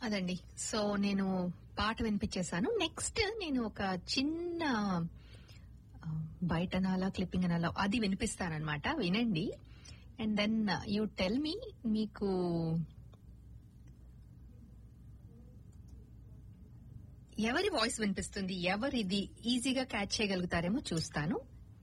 అదండి సో నేను పాట వినిపించేశాను నెక్స్ట్ నేను ఒక చిన్న ఆ, బయట నాలా క్లిప్పింగ్ అనాలా అది వినిపిస్తానన్నమాట వినండి and then you tell me మీకు ఎవరి వాయిస్ వినిపిస్తుంది ఎవరిది ఈజీగా క్యాచ్ చేయగలుగుతారేమో చూస్తాను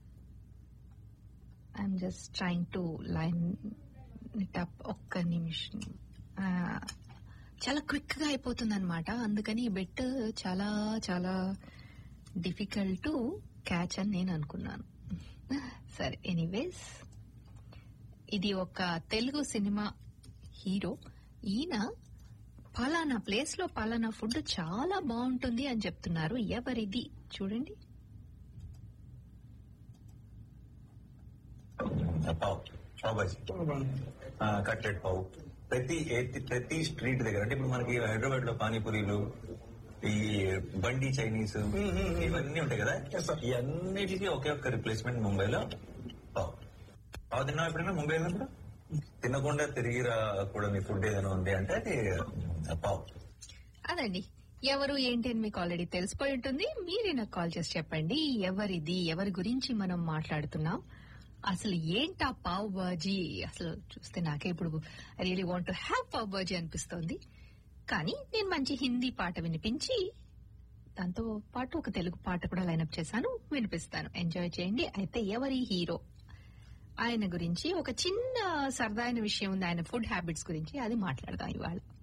I'm just trying to line it up ఒక్క నిమిషం ఆ, చాలా క్విక్ గా అయిపోతుంది అనమాట అందుకని ఈ బెట్ చాలా చాలా డిఫికల్ట్ టు క్యాచ్ అని నేను అనుకున్నాను సరే ఎనీవేస్ ఇది ఒక తెలుగు సినిమా హీరో ఈయన పలానా ప్లేస్ లో పలానా ఫుడ్ చాలా బాగుంటుంది అని చెప్తున్నారు ఎవరిది చూడండి పావ్ పావ్ బాజీ ఆ, కట్లెట్ పావ్ ప్రతి ఏ- ప్రతి స్ట్రీట్ దగ్గర అంటే ఇప్పుడు మనకి హైదరాబాద్ లో పానీపూరీలు ఈ బండి చైనీస్ ఇవన్నీ ఉంటాయి కదా ఈ అన్నిటికీ ఒకే ఒక్క రిప్లేస్మెంట్ ముంబైలో పావ్ పావ్ తిన్నావు ఎప్పుడైనా ముంబై వెళ్ళినప్పుడు తినకుండా తిరిగి రాకూడని ఫుడ్ ఏదైనా ఉంది అంటే అది పావ్ అదండి ఎవరు ఏంటి అని మీకు ఆల్రెడీ తెలిసిపోయి ఉంటుంది మీరే నాకు కాల్ చేసి చెప్పండి ఎవరిది ఎవరి గురించి మనం మాట్లాడుతున్నాం అసలు ఏంటా పావ్ బాజీ అసలు చూస్తే నాకే ఇప్పుడు I really want to have pav bhaji అనిపిస్తోంది కానీ నేను మంచి హిందీ పాట వినిపించి దాంతో పాటు ఒక తెలుగు పాట కూడా లైనప్ చేశాను వినిపిస్తాను ఎంజాయ్ చేయండి అయితే ఎవరి హీరో ఆయన గురించి ఒక చిన్న సరదాయిన విషయం ఉంది ఆయన ఫుడ్ హ్యాబిట్స్ గురించి అది మాట్లాడదాం ఇవాళ